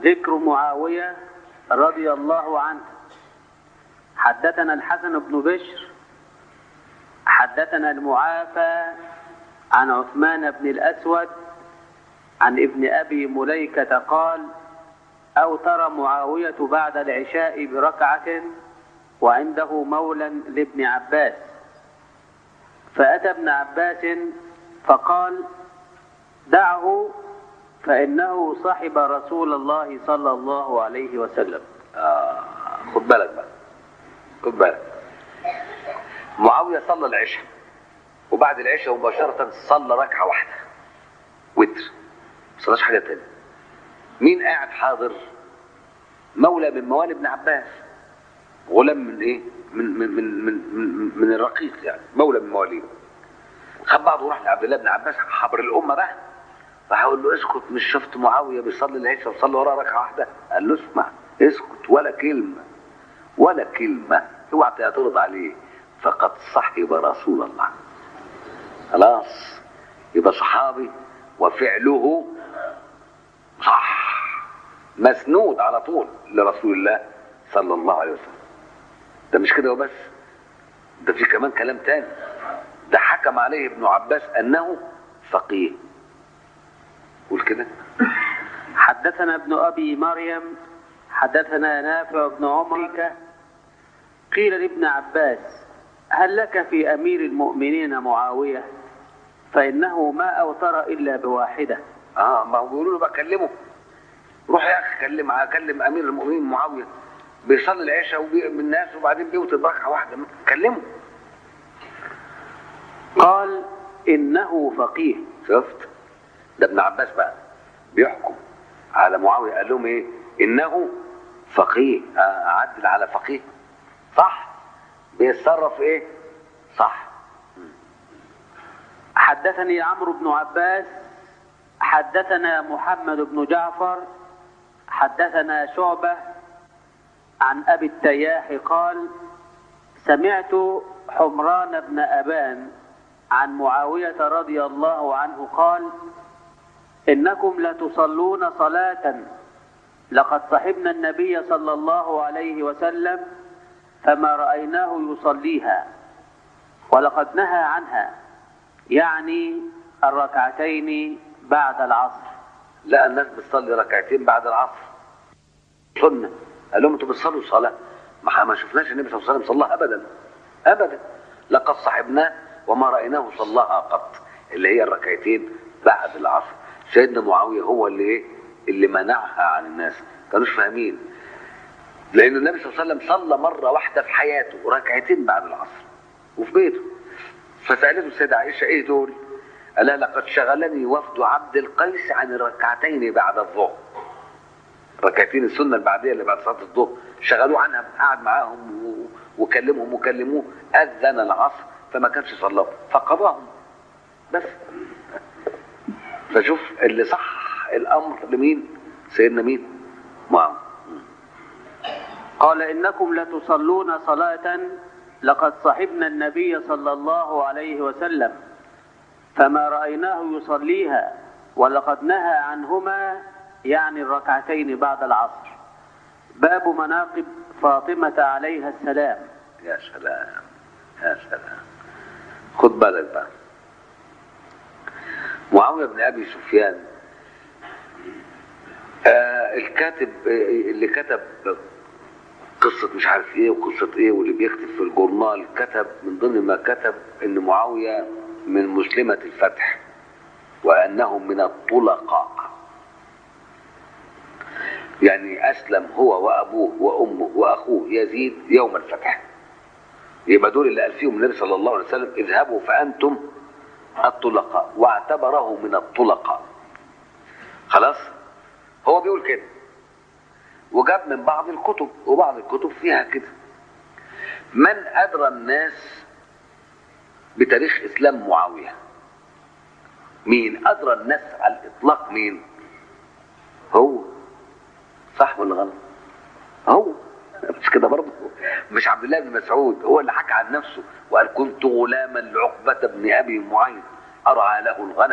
ذكر معاوية رضي الله عنه حدثنا الحسن بن بشر حدثنا المعافى عن عثمان بن الأسود عن ابن أبي مليكة قال أوتر معاوية بعد العشاء بركعة وعنده مولى لابن عباس فأتى ابن عباس فقال دعه فإنه صحب رسول الله صلى الله عليه وسلم آه خد بالك بقى خد بالك معاوية صلى العشاء وبعد العشاء مباشرة صلى ركعة واحدة وتر ما صلاش حاجة تانية مين قاعد حاضر مولى من موالي ابن عباس غلام من ايه من من من من, من, من الرقيق يعني مولى من مواليه خد بعضه وراح لعبد الله بن عباس حبر الامه بقى راح اقول له اسكت مش شفت معاويه بيصلي العشاء وصلي وراه ركعه واحده قال له اسمع اسكت ولا كلمه ولا كلمه اوعى تعترض عليه فقد صحب رسول الله خلاص يبقى صحابي وفعله صح مسنود على طول لرسول الله صلى الله عليه وسلم ده مش كده وبس ده في كمان كلام تاني ده حكم عليه ابن عباس انه فقيه قول كده حدثنا ابن أبي مريم حدثنا نافع بن عمر قيل لابن عباس هل لك في أمير المؤمنين معاوية فإنه ما أوتر إلا بواحدة اه ما هو بيقولوا له بقى كلمه روح يا اخي كلم كلم امير المؤمنين معاويه بيصلي العشاء وبي- من الناس وبعدين بيوتر بركعه واحده كلمه قال إنه فقيه شفت ده ابن عباس بقى بيحكم على معاويه قال لهم ايه انه فقيه آه، عدل على فقيه صح بيتصرف ايه صح حدثني عمرو بن عباس حدثنا محمد بن جعفر حدثنا شعبة عن أبي التياح قال سمعت حمران بن أبان عن معاوية رضي الله عنه قال إنكم لتصلون صلاة لقد صحبنا النبي صلى الله عليه وسلم فما رأيناه يصليها ولقد نهى عنها يعني الركعتين بعد العصر لا الناس بتصلي ركعتين بعد العصر سنه قال لهم انتوا بتصلوا صلاه ما ما شفناش النبي صلى الله عليه وسلم صلاها ابدا ابدا لقد صحبناه وما رايناه صلاها قط اللي هي الركعتين بعد العصر سيدنا معاويه هو اللي ايه اللي منعها عن الناس كانوش فاهمين لان النبي صلى الله عليه وسلم صلى مره واحده في حياته ركعتين بعد العصر وفي بيته فسالته السيده عائشه ايه دول؟ قال لها لقد شغلني وفد عبد القيس عن الركعتين بعد الظهر ركعتين السنه البعديه اللي بعد صلاه الظهر شغلوه عنها قعد معاهم و- وكلمهم وكلموه اذن العصر فما كانش صلاهم فقضاهم بس فشوف اللي صح الامر لمين؟ سيدنا مين؟ معاويه قال إنكم لتصلون صلاة لقد صحبنا النبي صلى الله عليه وسلم فما رأيناه يصليها ولقد نهى عنهما يعني الركعتين بعد العصر باب مناقب فاطمة عليها السلام يا سلام يا سلام خد بالك بقى معاوية بن أبي سفيان آه الكاتب آه، اللي كتب قصة مش عارف ايه وقصة ايه واللي بيكتب في الجورنال كتب من ضمن ما كتب ان معاوية من مسلمة الفتح وانه من الطلقاء يعني اسلم هو وابوه وامه واخوه يزيد يوم الفتح يبقى دول اللي قال فيهم النبي صلى الله عليه وسلم اذهبوا فانتم الطلقاء واعتبره من الطلقاء خلاص هو بيقول كده وجاب من بعض الكتب وبعض الكتب فيها كده من ادرى الناس بتاريخ اسلام معاويه مين ادرى الناس على الاطلاق مين هو صح ولا غلط هو مش كده برضه مش عبد الله بن مسعود هو اللي حكى عن نفسه وقال كنت غلاما لعقبة بن أبي معيط أرعى له الغنم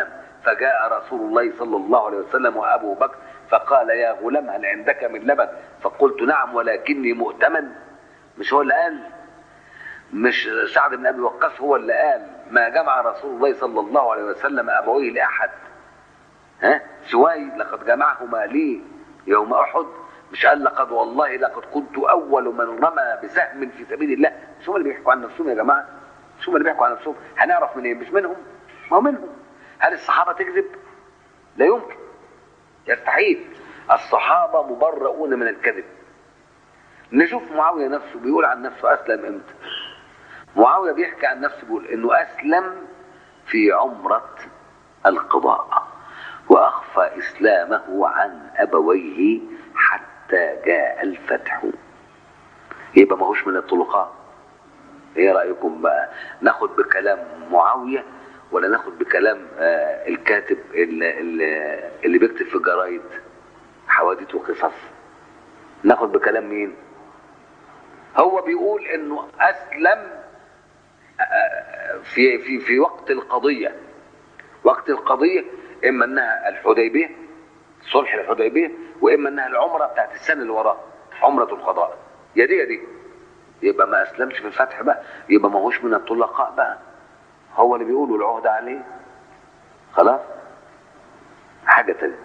فجاء رسول الله صلى الله عليه وسلم وابو بكر فقال يا غلام هل عندك من لبن فقلت نعم ولكني مؤتمن مش هو اللي قال مش سعد بن ابي وقاص هو اللي قال ما جمع رسول الله صلى الله عليه وسلم ابويه لاحد ها سواي لقد جمعهما لي يوم احد مش قال لقد والله لقد كنت اول من رمى بسهم في سبيل الله مش هم اللي بيحكوا عن نفسهم يا جماعه مش هم اللي بيحكوا عن نفسهم هنعرف منين مش منهم ما هو منهم هل الصحابه تكذب لا يمكن يستحيل الصحابه مبرؤون من الكذب نشوف معاويه نفسه بيقول عن نفسه اسلم امتى معاويه بيحكي عن نفسه بيقول انه اسلم في عمره القضاء واخفى اسلامه عن ابويه حتى جاء الفتح يبقى ماهوش من الطلقاء ايه رايكم بقى ناخد بكلام معاويه ولا ناخد بكلام آه الكاتب اللي, اللي, اللي بيكتب في الجرايد حوادث وقصص ناخد بكلام مين هو بيقول انه اسلم آه في في في وقت القضيه وقت القضيه اما انها الحديبيه صلح الحديبيه واما انها العمره بتاعت السنه اللي وراها عمره القضاء يا دي يا دي يبقى ما اسلمش في الفتح بقى يبقى ما هوش من الطلقاء بقى هو اللي بيقولوا العهد عليه خلاص حاجه تانية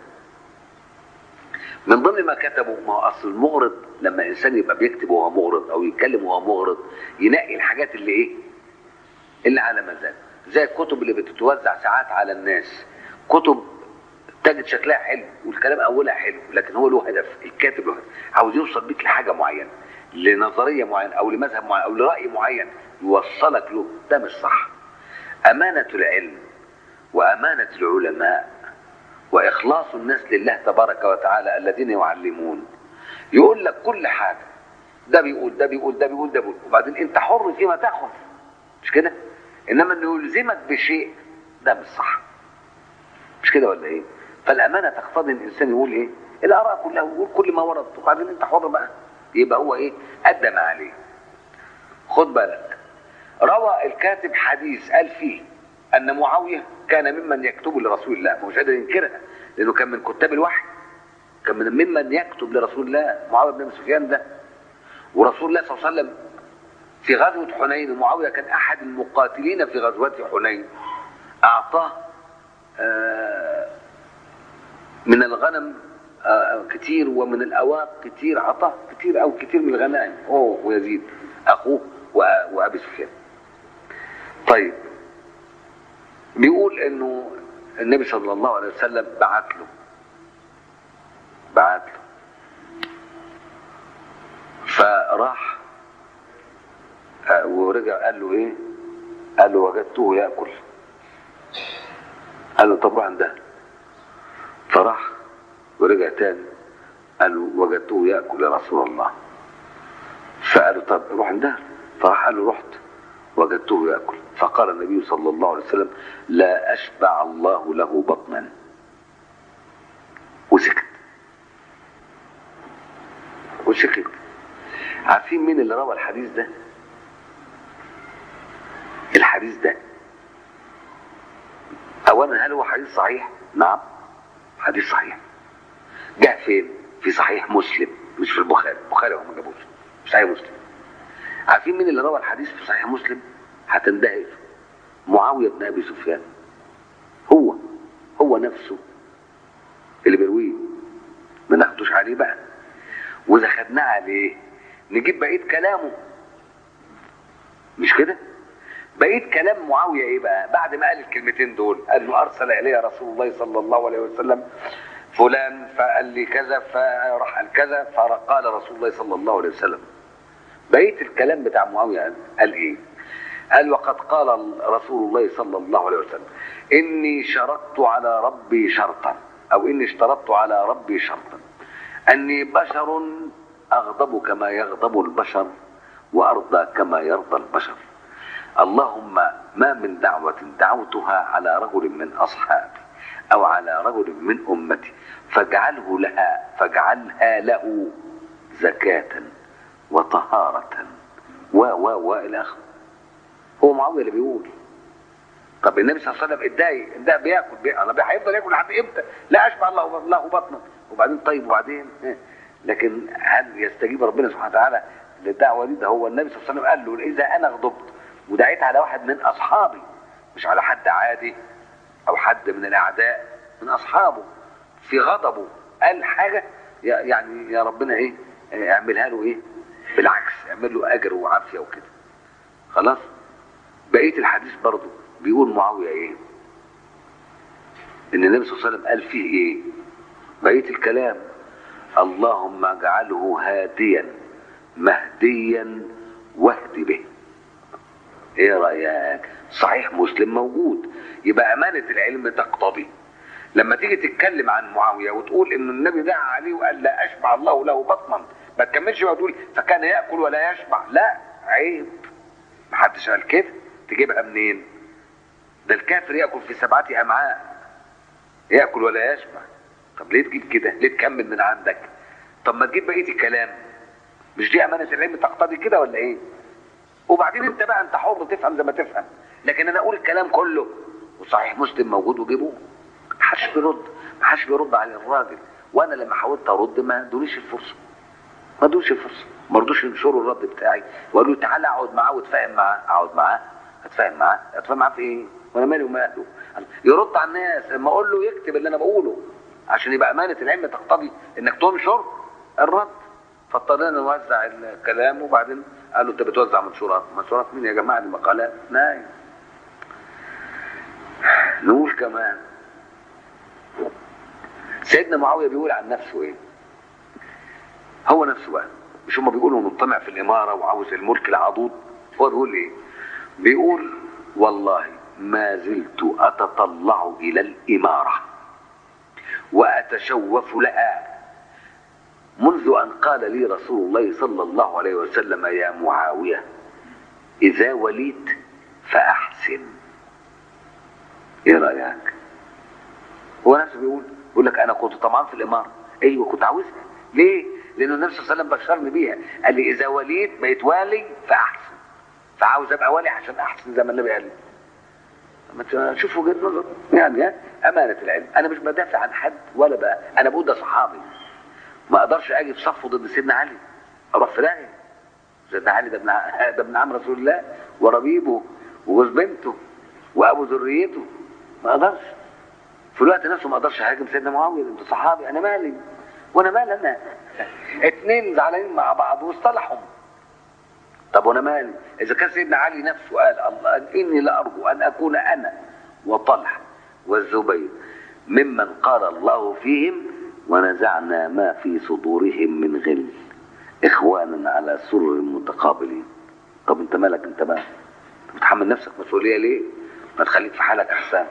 من ضمن ما كتبوا ما هو اصل المغرض لما الانسان يبقى بيكتب وهو مغرض او يتكلم وهو مغرض ينقي الحاجات اللي ايه اللي على مزاجه زي الكتب اللي بتتوزع ساعات على الناس كتب تجد شكلها حلو والكلام اولها حلو لكن هو له هدف الكاتب له هدف عاوز يوصل بيك لحاجه معينه لنظريه معينه او لمذهب معين او لراي معين يوصلك له ده مش صح امانه العلم وامانه العلماء واخلاص الناس لله تبارك وتعالى الذين يعلمون يقول لك كل حاجه ده بيقول ده بيقول ده بيقول ده بيقول وبعدين انت حر فيما تاخذ مش كده انما انه يلزمك بشيء ده مش صح مش كده ولا ايه فالامانه تقتضي ان الانسان يقول ايه الاراء كلها ويقول كل ما ورد وبعدين انت حر بقى يبقى هو ايه ادى ما عليه خد بالك روى الكاتب حديث قال فيه ان معاويه كان ممن يكتب لرسول الله مش قادر ينكرها لانه كان من كتاب الوحي كان من ممن يكتب لرسول الله معاويه بن سفيان ده ورسول الله صلى الله عليه وسلم في غزوه حنين معاويه كان احد المقاتلين في غزوه حنين اعطاه من الغنم كتير ومن الاواق كتير عطاه كتير او كتير من الغنائم هو ويزيد اخوه وابي سفيان طيب بيقول انه النبي صلى الله عليه وسلم بعت له بعت له فراح ورجع قال له ايه قال له وجدته ياكل قال له طب روح عندها فراح ورجع تاني قال له وجدته ياكل يا رسول الله فقال له طب روح عندها فراح قال له رحت وجدته ياكل فقال النبي صلى الله عليه وسلم لا اشبع الله له بطنا وسكت وسكت عارفين مين اللي روى الحديث ده الحديث ده اولا هل هو حديث صحيح نعم حديث صحيح جاء فين في صحيح مسلم مش في البخاري البخاري هو ما جابوش في صحيح مسلم عارفين مين اللي روى الحديث في صحيح مسلم هتندهش معاويه بن ابي سفيان هو هو نفسه اللي بيرويه ما ناخدوش عليه بقى واذا خدناه عليه نجيب بقيه كلامه مش كده بقيت كلام معاويه ايه بقى بعد ما قال الكلمتين دول قال له ارسل الي رسول الله صلى الله عليه وسلم فلان فقال لي كذا فراح قال كذا فقال رسول الله صلى الله عليه وسلم بقيه الكلام بتاع معاويه قال, قال ايه قال وقد قال رسول الله صلى الله عليه وسلم اني شرطت على ربي شرطا او اني اشترطت على ربي شرطا اني بشر اغضب كما يغضب البشر وارضى كما يرضى البشر اللهم ما من دعوة دعوتها على رجل من أصحابي أو على رجل من أمتي فاجعله لها فاجعلها له زكاة وطهارة و و و إلى آخره هو معاوية اللي بيقول طب النبي صلى الله عليه وسلم اتضايق ده بياكل بي... الله هيفضل ياكل لحد امتى؟ لا اشبع الله له بطنا وبعدين طيب وبعدين إيه؟ لكن هل يستجيب ربنا سبحانه وتعالى للدعوه دي ده هو النبي صلى الله عليه وسلم قال له اذا انا غضبت ودعيت على واحد من اصحابي مش على حد عادي او حد من الاعداء من اصحابه في غضبه قال حاجه يا- يعني يا ربنا ايه إيه، اعملها له ايه بالعكس اعمل له اجر وعافيه وكده خلاص بقيه الحديث برضه بيقول معاويه ايه ان النبي صلى الله عليه وسلم قال فيه ايه بقيه الكلام اللهم اجعله هاديا مهديا واهد به ايه رايك صحيح مسلم موجود يبقى امانه العلم تقتضي لما تيجي تتكلم عن معاويه وتقول ان النبي دعا عليه وقال لا اشبع الله له بطنا ما تكملش بقى وتقول فكان ياكل ولا يشبع لا عيب محدش قال كده تجيبها منين ده الكافر ياكل في سبعه امعاء ياكل ولا يشبع طب ليه تجيب كده ليه تكمل من عندك طب ما تجيب بقيه الكلام مش دي امانه العلم تقتضي كده ولا ايه وبعدين انت بقى انت حر تفهم زي ما تفهم لكن انا اقول الكلام كله وصحيح مسلم موجود وجيبوه محدش بيرد محدش بيرد على الراجل وانا لما حاولت ارد ما ادونيش الفرصه ما ادونيش الفرصه ما رضوش ينشروا الرد بتاعي وقالوا لي تعالى اقعد معاه واتفاهم معاه اقعد معاه اتفاهم معاه اتفاهم معاه في ايه وانا مالي وماله يرد على الناس لما اقول له يكتب اللي انا بقوله عشان يبقى امانه العلم تقتضي انك تنشر الرد فاضطرينا نوزع الكلام وبعدين قالوا انت بتوزع منشورات منشورات مين يا جماعه دي مقالات نايم نقول كمان سيدنا معاويه بيقول عن نفسه ايه هو نفسه بقى مش هم بيقولوا مطمع في الاماره وعاوز الملك العضوض هو بيقول ايه بيقول والله ما زلت اتطلع الى الاماره واتشوف لها منذ ان قال لي رسول الله صلى الله عليه وسلم يا معاويه اذا وليت فاحسن ايه رايك هو نفسه بيقول بيقول لك انا كنت طمعان في الاماره ايوه كنت عاوزها ليه لانه النبي صلى الله عليه وسلم بشرني بيها قال لي اذا وليت بقيت والي فاحسن فعاوز ابقى والي عشان احسن زي ما النبي قال لي ما تشوف وجهه نظر يعني ها؟ امانه العلم انا مش بدافع عن حد ولا بقى انا بقول ده صحابي ما اقدرش اجي في صفه ضد سيدنا علي اروح في داهيه سيدنا علي ده ابن ع- ده ابن عم رسول الله وربيبه وجوز بنته وابو ذريته ما اقدرش في الوقت نفسه ما اقدرش اهاجم سيدنا معاويه انت صحابي انا مالي وانا مالي انا اتنين زعلانين مع بعض واصطلحوا طب وانا مالي اذا كان سيدنا علي نفسه قال الله اني لارجو ان اكون انا وطلحه والزبير ممن قال الله فيهم ونزعنا ما في صدورهم من غل اخوانا على سرر متقابلين طب انت مالك انت بقى انت بتحمل نفسك مسؤوليه ليه ما تخليك في حالك احسن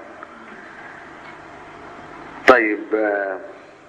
طيب آه،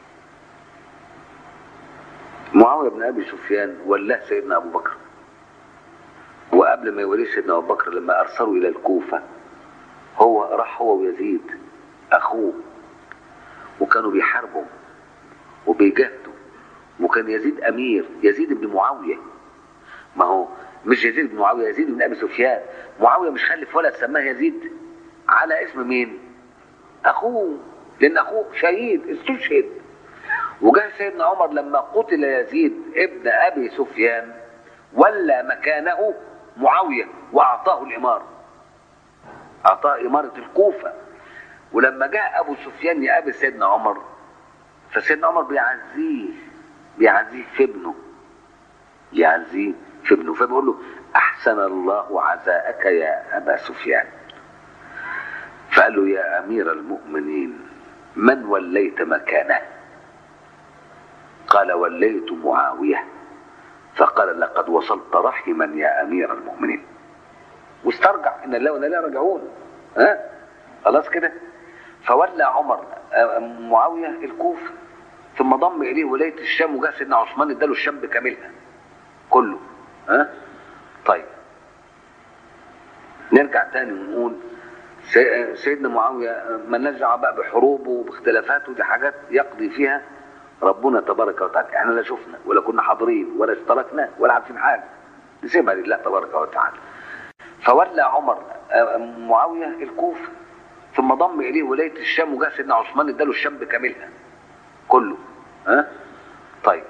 معاويه بن ابي سفيان ولاه سيدنا ابو بكر وقبل ما يوليه سيدنا ابو بكر لما ارسلوا الى الكوفه هو راح هو ويزيد اخوه وكانوا بيحاربوا وبيجاهدوا وكان يزيد امير يزيد بن معاويه ما هو مش يزيد بن معاويه يزيد بن ابي سفيان معاويه مش خلف ولد سماه يزيد على اسم مين اخوه لان اخوه شهيد استشهد وجاء سيدنا عمر لما قتل يزيد ابن ابي سفيان ولى مكانه معاويه واعطاه الاماره اعطاه اماره الكوفه ولما جاء ابو سفيان يقابل سيدنا عمر فسيدنا عمر بيعزيه بيعزيه في ابنه بيعزيه في ابنه فبيقول له احسن الله عزاءك يا ابا سفيان فقال له يا امير المؤمنين من وليت مكانه قال وليت معاويه فقال لقد وصلت رحما يا امير المؤمنين واسترجع ان الله ولا لا راجعون ها خلاص كده فولى عمر آه، معاويه الكوفه ثم ضم اليه ولايه الشام وجاء سيدنا عثمان اداله الشام بكاملها كله ها طيب نرجع تاني ونقول سي- سيدنا معاويه ما نرجع بقى بحروبه وباختلافاته دي حاجات يقضي فيها ربنا تبارك وتعالى احنا لا شفنا ولا كنا حاضرين ولا اشتركنا ولا عارفين حاجه نسيبها لله تبارك وتعالى فولى عمر آه، معاويه الكوفه ثم ضم اليه ولايه الشام وجاء سيدنا عثمان اداله الشام بكاملها كله ها طيب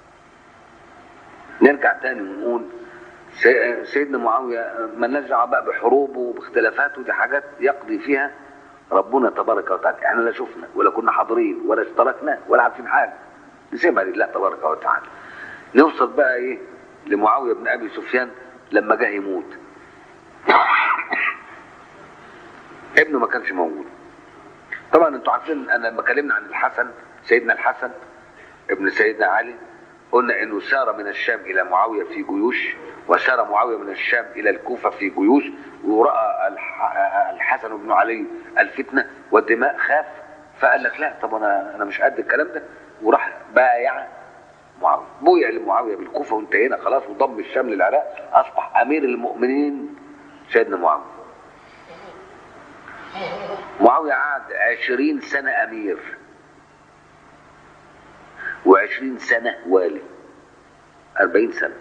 نرجع تاني ونقول سي- سيدنا معاويه ما نرجع بقى بحروبه وباختلافاته دي حاجات يقضي فيها ربنا تبارك وتعالى احنا لا شفنا ولا كنا حاضرين ولا اشتركنا ولا عارفين حاجه نسيبها لله تبارك وتعالى نوصل بقى ايه لمعاويه بن ابي سفيان لما جه يموت ابنه ما كانش موجود طبعا انتوا عارفين انا لما اتكلمنا عن الحسن سيدنا الحسن ابن سيدنا علي قلنا انه سار من الشام الى معاويه في جيوش وسار معاويه من الشام الى الكوفه في جيوش وراى الح- الحسن بن علي الفتنه والدماء خاف فقال لك لا طب انا انا مش قد الكلام ده وراح بايع معاويه بويع لمعاويه بالكوفه وانتهينا خلاص وضم الشام للعراق اصبح امير المؤمنين سيدنا معاويه معاويه قعد عشرين سنه امير وعشرين سنة والي أربعين سنة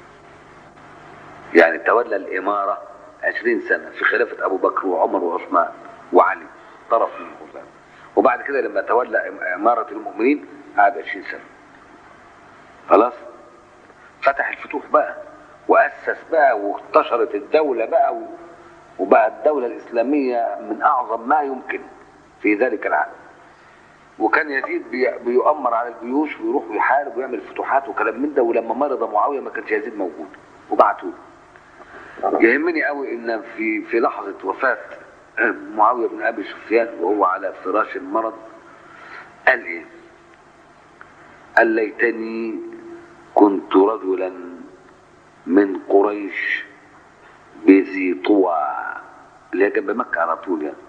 يعني تولى الإمارة عشرين سنة في خلافة أبو بكر وعمر وعثمان وعلي طرف من الخلفاء وبعد كده لما تولى إمارة المؤمنين قعد عشرين سنة خلاص فتح الفتوح بقى وأسس بقى وانتشرت الدولة بقى و- وبقى الدولة الإسلامية من أعظم ما يمكن في ذلك العام وكان يزيد بي- بيؤمر على الجيوش ويروح ويحارب ويعمل فتوحات وكلام من ده ولما مرض معاويه ما كانش يزيد موجود وبعتوا له يهمني قوي ان في في لحظه وفاه معاويه بن ابي سفيان وهو على فراش المرض قال ايه؟ قال ليتني كنت رجلا من قريش بذي طوى اللي هي جنب مكه على طول يعني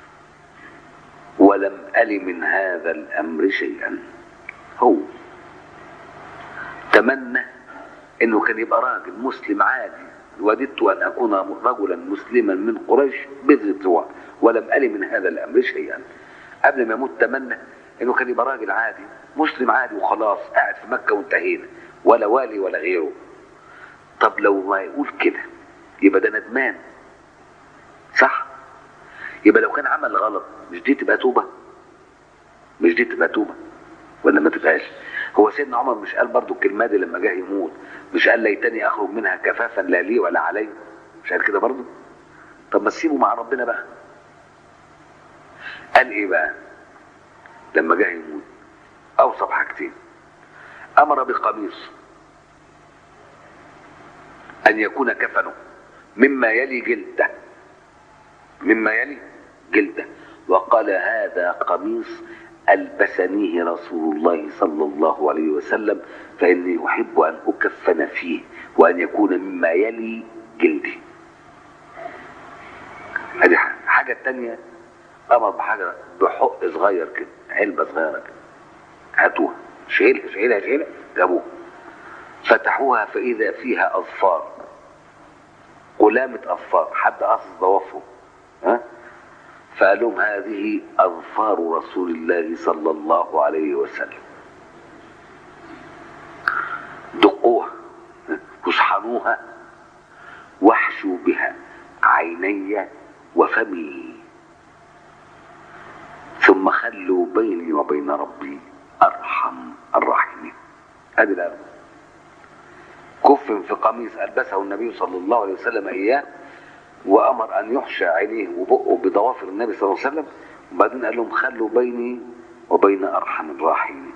ولم أل من هذا الأمر شيئا هو تمنى انه كان يبقى راجل مسلم عادي وددت ان اكون رجلا مسلما من قريش بذي طوى ولم أل من هذا الامر شيئا قبل ما يموت تمنى انه كان يبقى راجل عادي مسلم عادي وخلاص قاعد في مكه وانتهينا ولا والي ولا غيره طب لو ما يقول كده يبقى ده ندمان صح يبقى لو كان عمل غلط مش دي تبقى توبه مش دي تبقى توبه ولا ما تبقاش هو سيدنا عمر مش قال برضو الكلمه دي لما جه يموت مش قال ليتني اخرج منها كفافا لا لي ولا علي مش قال كده برضو طب ما تسيبه مع ربنا بقى قال ايه بقى لما جه يموت اوصى بحاجتين امر بقميص ان يكون كفنه مما يلي جلده مما يلي جلده وقال هذا قميص ألبسنيه رسول الله صلى الله عليه وسلم فإني أحب أن أكفن فيه وأن يكون مما يلي جلدي هذه حاجة الحاجة التانية أمر بحاجة بحق صغير كده علبة صغيرة كده هاتوها شيلها شيلها شيلها جابوها فتحوها فإذا فيها أظفار قلامة أظفار حد قصص ضوافره ها فقال لهم هذه أظفار رسول الله صلى الله عليه وسلم دقوها واشحنوها واحشوا بها عيني وفمي ثم خلوا بيني وبين ربي أرحم الراحمين هذه الآية كفن في قميص ألبسه النبي صلى الله عليه وسلم إياه وامر ان يحشى عينيه وبقه بضوافر النبي صلى الله عليه وسلم وبعدين قال لهم خلوا بيني وبين ارحم الراحمين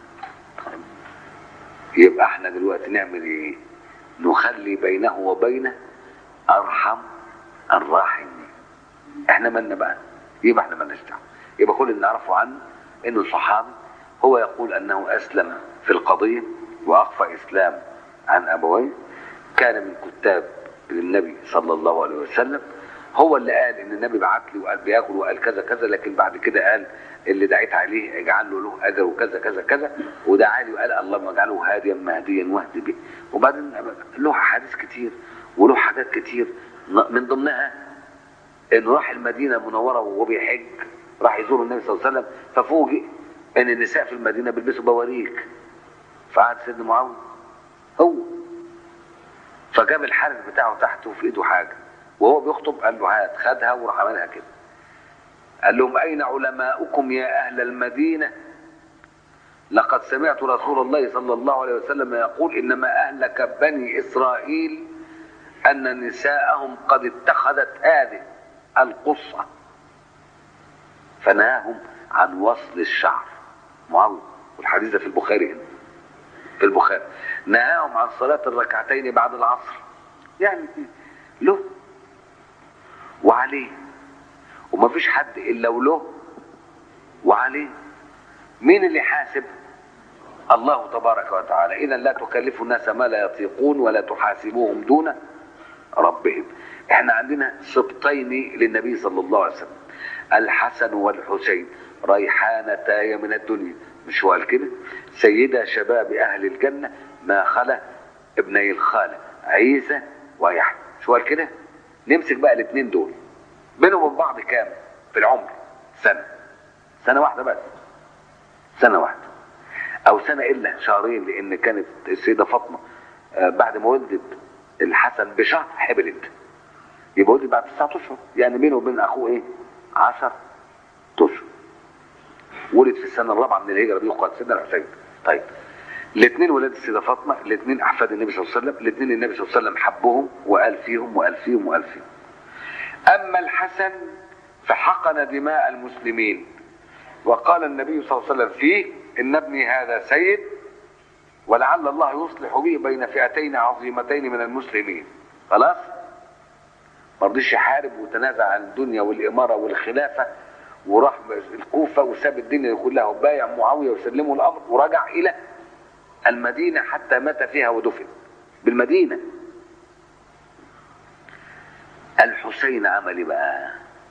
يبقى احنا دلوقتي نعمل ايه نخلي بينه وبين ارحم الراحمين احنا مالنا بقى يبقى احنا مالناش دعوه يبقى كل اللي نعرفه عنه انه صحابي هو يقول انه اسلم في القضيه واخفى اسلام عن ابويه كان من كتاب للنبي صلى الله عليه وسلم هو اللي قال ان النبي بعت لي وقال بياكل وقال كذا كذا لكن بعد كده قال اللي دعيت عليه اجعل له له اجر وكذا كذا كذا ودعا لي وقال اللهم اجعله هاديا مهديا واهد به وبعدين له احاديث كتير وله حاجات كتير من ضمنها انه راح المدينه المنوره وهو بيحج راح يزور النبي صلى الله عليه وسلم ففوجئ ان النساء في المدينه بيلبسوا بواريك فقعد سيدنا معاويه هو فجاب الحارس بتاعه تحته في ايده حاجه وهو بيخطب قال له هات خدها وراح عملها كده قال لهم أين علماؤكم يا أهل المدينة لقد سمعت رسول الله صلى الله عليه وسلم يقول إنما أهلك بني إسرائيل أن نساءهم قد اتخذت هذه القصة فنهاهم عن وصل الشعر معاوية والحديث ده في البخاري هنا في البخاري نهاهم عن صلاة الركعتين بعد العصر يعني له وعليه وما فيش حد إلا وله وعليه مين اللي حاسب الله تبارك وتعالى إذا لا تكلفوا الناس ما لا يطيقون ولا تحاسبوهم دون ربهم احنا عندنا سبطين للنبي صلى الله عليه وسلم الحسن والحسين ريحانتاي من الدنيا مش هو قال كده سيدا شباب اهل الجنه ما خلا ابني الخاله عيسى ويحيى شو قال كده نمسك بقى الاثنين دول بينهم وبين بعض كام في العمر سنه سنه واحده بس سنه واحده او سنه الا شهرين لان كانت السيده فاطمه آه، بعد ما ولدت الحسن بشهر حبلت يبقى ولدت بعد تسعة اشهر يعني بينه وبين اخوه ايه 10 اشهر ولد في السنه الرابعه من الهجره دي وقد سيدنا الحسين طيب الاثنين ولاد السيده فاطمه الاثنين احفاد النبي صلى الله عليه وسلم الاثنين النبي صلى الله عليه وسلم حبهم وقال فيهم وقال فيهم وقال فيهم اما الحسن فحقن دماء المسلمين وقال النبي صلى الله عليه وسلم فيه ان ابني هذا سيد ولعل الله يصلح به بين فئتين عظيمتين من المسلمين خلاص ما رضيش يحارب وتنازع عن الدنيا والاماره والخلافه وراح الكوفه وساب الدنيا كلها وبايع معاويه وسلمه الامر ورجع الى المدينه حتى مات فيها ودفن بالمدينه الحسين عمل ايه بقى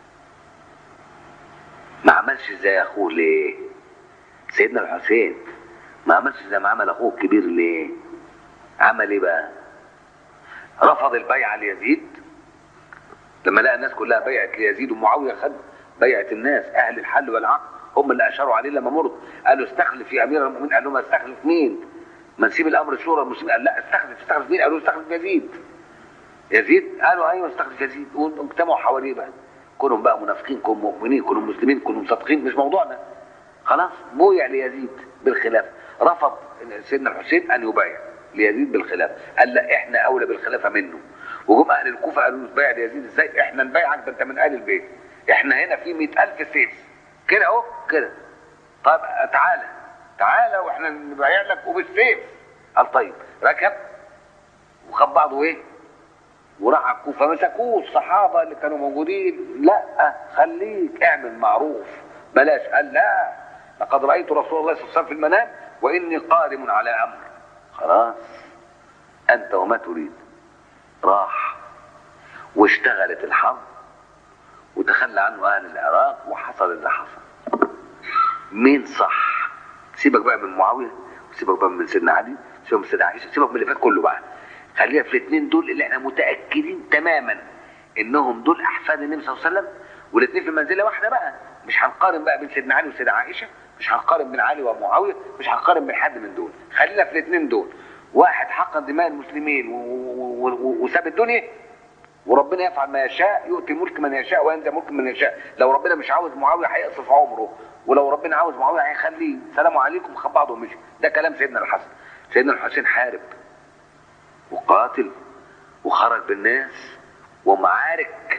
ما عملش زي اخوه ليه سيدنا الحسين ما عملش زي ما عمل اخوه الكبير ليه عمل ايه بقى رفض البيعه ليزيد لما لقى الناس كلها بيعت ليزيد ومعاويه خد بيعه الناس اهل الحل والعقد هم اللي اشاروا عليه لما مرض قالوا استخلف يا امير المؤمنين قال لهم استخلف مين ما نسيب الامر شورى المسلمين قال لا استخلف استخلف مين قالوا استخلف يزيد يزيد قالوا ايوه استخلف يزيد واجتمعوا حواليه بقى كونوا بقى منافقين كونوا مؤمنين كونوا مسلمين كونوا مصدقين مش موضوعنا خلاص بويع ليزيد بالخلافه رفض سيدنا الحسين ان يبايع ليزيد بالخلافه قال لا احنا اولى بالخلافه منه وجم اهل الكوفه قالوا له بايع ليزيد ازاي احنا نبايعك ده انت من اهل البيت احنا هنا في مئة ألف سيف كده اهو كده طيب تعالى تعالى واحنا نبايع لك وبالسيف قال طيب ركب وخد بعضه ايه وراح على الكوفه مسكوه الصحابه اللي كانوا موجودين لا خليك اعمل معروف بلاش قال لا لقد رايت رسول الله صلى الله عليه وسلم في المنام واني قادم على امر خلاص انت وما تريد راح واشتغلت الحرب وتخلى عنه اهل العراق وحصل اللي حصل مين صح سيبك بقى من معاويه وسيبك بقى من سيدنا علي سيبك من سيدنا عائشه سيبك من اللي فات كله بقى خلينا في الاثنين دول اللي احنا متاكدين تماما انهم دول احفاد النبي صلى الله عليه وسلم والاثنين في منزله واحده بقى مش هنقارن بقى بين سيدنا علي وسيدنا عائشه مش هنقارن بين علي ومعاويه مش هنقارن بين حد من دول خلينا في الاثنين دول واحد حقن دماء المسلمين و- و- و- وساب الدنيا وربنا يفعل ما يشاء يؤتي ملك من يشاء وينزع ملك من يشاء لو ربنا مش عاوز معاويه هيقصف عمره ولو ربنا عاوز معاويه هيخليه سلام عليكم خد بعضه ومشي ده كلام سيدنا الحسن سيدنا الحسين حارب وقاتل وخرج بالناس ومعارك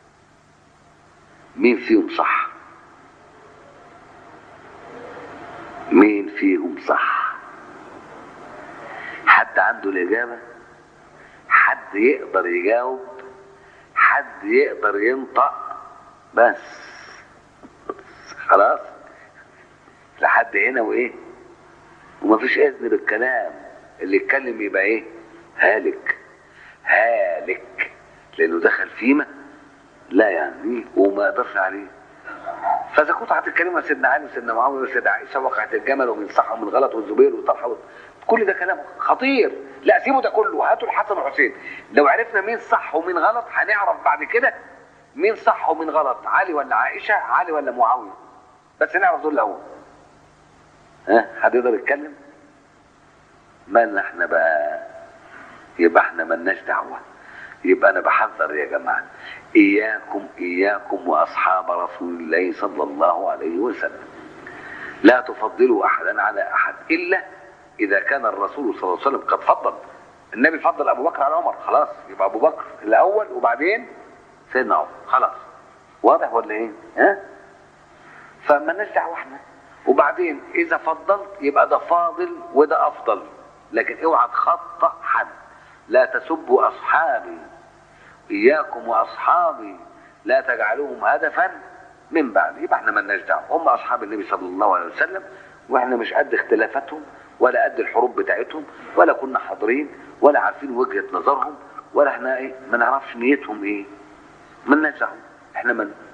مين فيهم صح مين فيهم صح حد عنده الإجابة حد يقدر يجاوب حد يقدر ينطق بس خلاص لحد هنا وايه ومفيش اذن بالكلام اللي يتكلم يبقى ايه هالك هالك لانه دخل فيما لا يعني وما يقدرش عليه فاذا كنت هتتكلموا عن سيدنا علي وسيدنا معاويه وسيدنا عائشه وقعت الجمل ومن صح ومن غلط والزبير وطلحه و... كل ده كلام خطير لا سيبوا ده كله هاتوا الحسن والحسين لو عرفنا مين صح ومين غلط هنعرف بعد كده مين صح ومين غلط علي ولا عائشه علي ولا معاويه بس نعرف دول الاول ها حد يقدر يتكلم مالنا احنا بقى يبقى احنا ملناش دعوه يبقى انا بحذر يا جماعه اياكم اياكم واصحاب رسول الله صلى الله عليه وسلم لا تفضلوا احدا على احد الا اذا كان الرسول صلى الله عليه وسلم قد فضل النبي فضل ابو بكر على عمر خلاص يبقى ابو بكر الاول وبعدين سيدنا عمر خلاص واضح ولا ايه ها فما دعوه احنا وبعدين اذا فضلت يبقى ده فاضل وده افضل لكن اوعى تخطأ حد لا تسبوا اصحابي اياكم واصحابي لا تجعلوهم هدفا من بعد يبقى احنا مالناش دعوه هم اصحاب النبي صلى الله عليه وسلم واحنا مش قد اختلافاتهم ولا قد الحروب بتاعتهم ولا كنا حاضرين ولا عارفين وجهه نظرهم ولا احنا ايه ما نعرفش نيتهم ايه مالناش دعوه احنا من